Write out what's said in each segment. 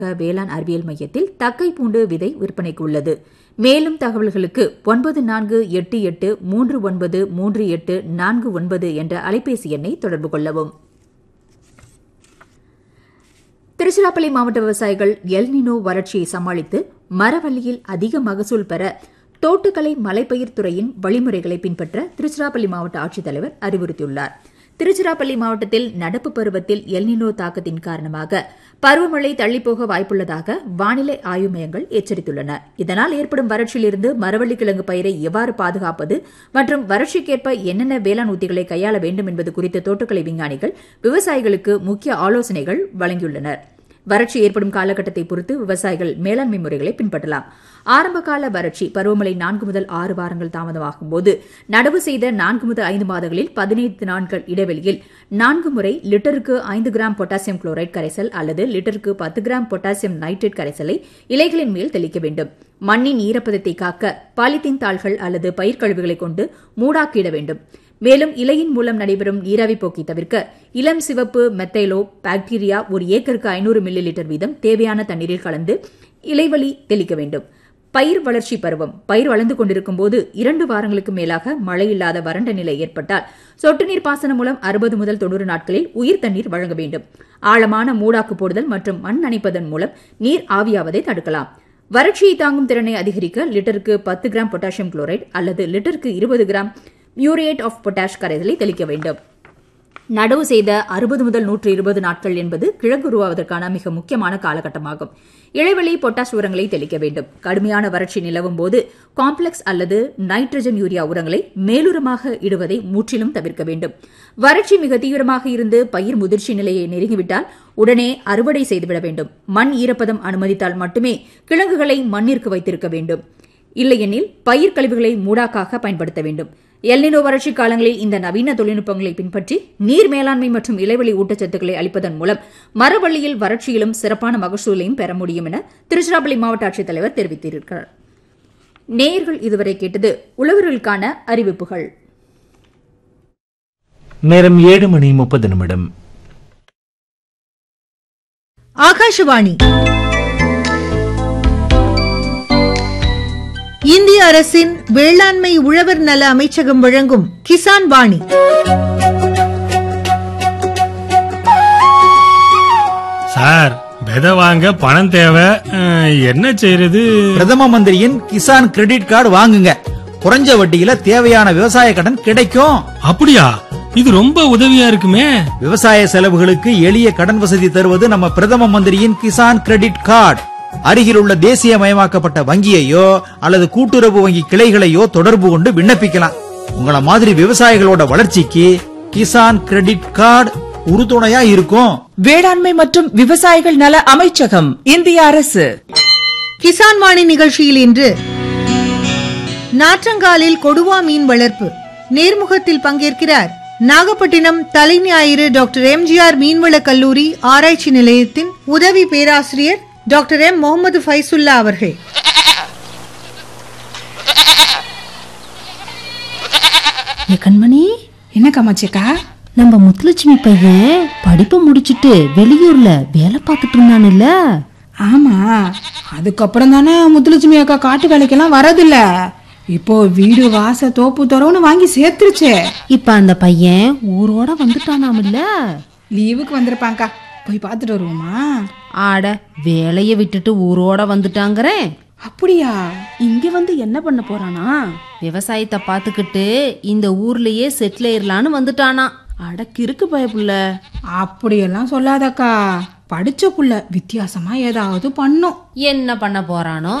வேளாண் அறிவியல் மையத்தில் தக்கை பூண்டு விதை விற்பனைக்கு உள்ளது மேலும் தகவல்களுக்கு ஒன்பது நான்கு எட்டு எட்டு மூன்று ஒன்பது மூன்று எட்டு நான்கு ஒன்பது என்ற அலைபேசி எண்ணை தொடர்பு கொள்ளவும் திருச்சிராப்பள்ளி மாவட்ட விவசாயிகள் எல்னினோ வறட்சியை சமாளித்து மரவள்ளியில் அதிக மகசூல் பெற தோட்டக்கலை மலைப்பயிர் துறையின் வழிமுறைகளை பின்பற்ற திருச்சிராப்பள்ளி மாவட்ட ஆட்சித்தலைவர் அறிவுறுத்தியுள்ளார் திருச்சிராப்பள்ளி மாவட்டத்தில் நடப்பு பருவத்தில் எல்னினோ தாக்கத்தின் காரணமாக பருவமழை தள்ளிப்போக வாய்ப்புள்ளதாக வானிலை ஆய்வு மையங்கள் எச்சரித்துள்ளன இதனால் ஏற்படும் வறட்சியிலிருந்து மரவள்ளி கிழங்கு பயிரை எவ்வாறு பாதுகாப்பது மற்றும் வறட்சிக்கேற்ப என்னென்ன வேளாண் உத்திகளை கையாள வேண்டும் என்பது குறித்து தோட்டக்கலை விஞ்ஞானிகள் விவசாயிகளுக்கு முக்கிய ஆலோசனைகள் வழங்கியுள்ளனர் வறட்சி ஏற்படும் காலகட்டத்தை பொறுத்து விவசாயிகள் மேலாண்மை முறைகளை பின்பற்றலாம் ஆரம்பகால வறட்சி பருவமழை நான்கு முதல் ஆறு வாரங்கள் தாமதமாகும் போது நடவு செய்த நான்கு முதல் ஐந்து மாதங்களில் பதினைந்து நாட்கள் இடைவெளியில் நான்கு முறை லிட்டருக்கு ஐந்து கிராம் பொட்டாசியம் குளோரைட் கரைசல் அல்லது லிட்டருக்கு பத்து கிராம் பொட்டாசியம் நைட்ரேட் கரைசலை இலைகளின் மேல் தெளிக்க வேண்டும் மண்ணின் ஈரப்பதத்தை காக்க பாலித்தீன் தாள்கள் அல்லது பயிர் கழிவுகளை கொண்டு மூடாக்கிட வேண்டும் மேலும் இலையின் மூலம் நடைபெறும் நீராவி போக்கை தவிர்க்க இளம் சிவப்பு மெத்தைலோ பாக்டீரியா ஒரு ஏக்கருக்கு ஐநூறு மில்லி லிட்டர் வீதம் தேவையான தண்ணீரில் கலந்து இலைவழி தெளிக்க வேண்டும் பயிர் வளர்ச்சி பருவம் பயிர் வளர்ந்து கொண்டிருக்கும் போது இரண்டு வாரங்களுக்கு மேலாக மழை இல்லாத வறண்ட நிலை ஏற்பட்டால் சொட்டு நீர் பாசனம் மூலம் அறுபது முதல் தொண்ணூறு நாட்களில் உயிர் தண்ணீர் வழங்க வேண்டும் ஆழமான மூடாக்கு போடுதல் மற்றும் மண் நனைப்பதன் மூலம் நீர் ஆவியாவதை தடுக்கலாம் வறட்சியை தாங்கும் திறனை அதிகரிக்க லிட்டருக்கு பத்து கிராம் பொட்டாசியம் குளோரைட் அல்லது லிட்டருக்கு இருபது கிராம் மியூரேட் ஆஃப் பொட்டாஷ் கரைசலை தெளிக்க வேண்டும் நடவு செய்த அறுபது முதல் நூற்று இருபது நாட்கள் என்பது கிழங்கு உருவாவதற்கான மிக முக்கியமான காலகட்டமாகும் இடைவெளி பொட்டாஷ் உரங்களை தெளிக்க வேண்டும் கடுமையான வறட்சி நிலவும் போது காம்ப்ளெக்ஸ் அல்லது நைட்ரஜன் யூரியா உரங்களை மேலுரமாக இடுவதை முற்றிலும் தவிர்க்க வேண்டும் வறட்சி மிக தீவிரமாக இருந்து பயிர் முதிர்ச்சி நிலையை நெருங்கிவிட்டால் உடனே அறுவடை செய்துவிட வேண்டும் மண் ஈரப்பதம் அனுமதித்தால் மட்டுமே கிழங்குகளை மண்ணிற்கு வைத்திருக்க வேண்டும் இல்லையெனில் பயிர் கழிவுகளை மூடாக்காக பயன்படுத்த வேண்டும் எல்னினோ வறட்சி காலங்களில் இந்த நவீன தொழில்நுட்பங்களை பின்பற்றி நீர் மேலாண்மை மற்றும் இலைவெளி ஊட்டச்சத்துக்களை அளிப்பதன் மூலம் மரவள்ளியில் வறட்சியிலும் சிறப்பான மகசூலையும் பெற முடியும் என திருச்சிராப்பள்ளி மாவட்ட ஆட்சித்தலைவர் தெரிவித்திருக்கிறார் நேயர்கள் இதுவரை கேட்டது உழவர்களுக்கான அறிவிப்புகள் நேரம் ஏழு மணி முப்பது நிமிடம் ஆகாஷவாணி இந்திய அரசின் வேளாண்மை உழவர் நல அமைச்சகம் வழங்கும் கிசான் வாணி சார் விதை வாங்க பணம் தேவை அஹ், என்ன செய்யறது பிரதம மந்திரியின் கிசான் கிரெடிட் கார்டு வாங்குங்க குறைஞ்ச வட்டியில தேவையான விவசாய கடன் கிடைக்கும் அப்படியா இது ரொம்ப உதவியா இருக்குமே விவசாய செலவுகளுக்கு எளிய கடன் வசதி தருவது நம்ம பிரதம மந்திரியின் கிசான் கிரெடிட் கார்டு அருகில் உள்ள தேசியமயமாக்கப்பட்ட வங்கியையோ அல்லது கூட்டுறவு வங்கி கிளைகளையோ தொடர்பு கொண்டு விண்ணப்பிக்கலாம் உங்கள மாதிரி விவசாயிகளோட வளர்ச்சிக்கு கிசான் கிரெடிட் கார்டு உறுதுணையா இருக்கும் வேளாண்மை மற்றும் விவசாயிகள் நல அமைச்சகம் இந்திய அரசு கிசான் வாணி நிகழ்ச்சியில் இன்று நாற்றங்காலில் கொடுவா மீன் வளர்ப்பு நேர்முகத்தில் பங்கேற்கிறார் நாகப்பட்டினம் தலைஞாயிறு டாக்டர் எம்ஜிஆர் மீன்வள கல்லூரி ஆராய்ச்சி நிலையத்தின் உதவி பேராசிரியர் டாக்டர் எம் முகமது ஃபைசுல்லா அவர்கள் ஏ கண்மணி என்ன காமாட்சியக்கா நம்ம முத்துலட்சுமி பையன் படிப்பை முடிச்சிட்டு வெளியூர்ல வேலை பார்த்துட்டு இருந்தானுல்ல ஆமா அதுக்கப்புறம் தானே முத்துலட்சுமி அக்கா காட்டு வேலைக்கெல்லாம் வரதில்ல இப்போ வீடு வாச தோப்பு தரோன்னு வாங்கி சேர்த்துருச்சே இப்ப அந்த பையன் ஊரோட வந்துட்டானாமில்ல லீவுக்கு வந்திருப்பாங்க்கா போய் பார்த்துட்டு வருவோமா ஆட வேலைய விட்டுட்டு ஊரோட வந்துட்டாங்கறேன் அப்படியா இங்க வந்து என்ன பண்ண போறானா விவசாயத்தை பாத்துக்கிட்டு இந்த ஊர்லயே செட்டில் ஆயிரலான்னு வந்துட்டானா அட கிறுக்கு பயப்புள்ள அப்படியெல்லாம் சொல்லாதக்கா படிச்ச புள்ள வித்தியாசமா ஏதாவது பண்ணும் என்ன பண்ண போறானோ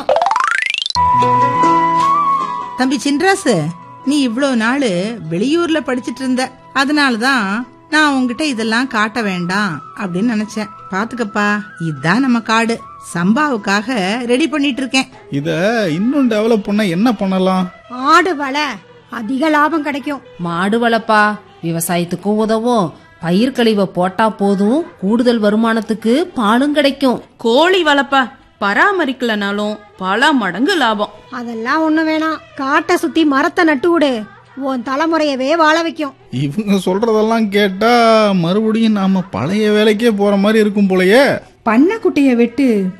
தம்பி சின்ராசு நீ இவ்வளவு நாள் வெளியூர்ல படிச்சிட்டு இருந்த அதனாலதான் நான் உன்கிட்ட இதெல்லாம் காட்ட வேண்டாம் அப்படின்னு நினைச்சேன் பாத்துக்கப்பா இதுதான் நம்ம காடு சம்பாவுக்காக ரெடி பண்ணிட்டு இருக்கேன் இத இன்னும் டெவலப் பண்ண என்ன பண்ணலாம் ஆடு வள அதிக லாபம் கிடைக்கும் மாடு வளப்பா விவசாயத்துக்கும் உதவும் பயிர் கழிவை போட்டா போதும் கூடுதல் வருமானத்துக்கு பாலும் கிடைக்கும் கோழி வளர்ப்ப பராமரிக்கலனாலும் பல மடங்கு லாபம் அதெல்லாம் ஒண்ணு வேணாம் காட்டை சுத்தி மரத்தை நட்டு விடு உன் தலைமுறையவே வாழ வைக்கும் இவங்க சொல்றதெல்லாம் கேட்டா மறுபடியும் நாம பழைய வேலைக்கே போற மாதிரி இருக்கும் போலயே பண்ணக்குட்டைய வெட்டு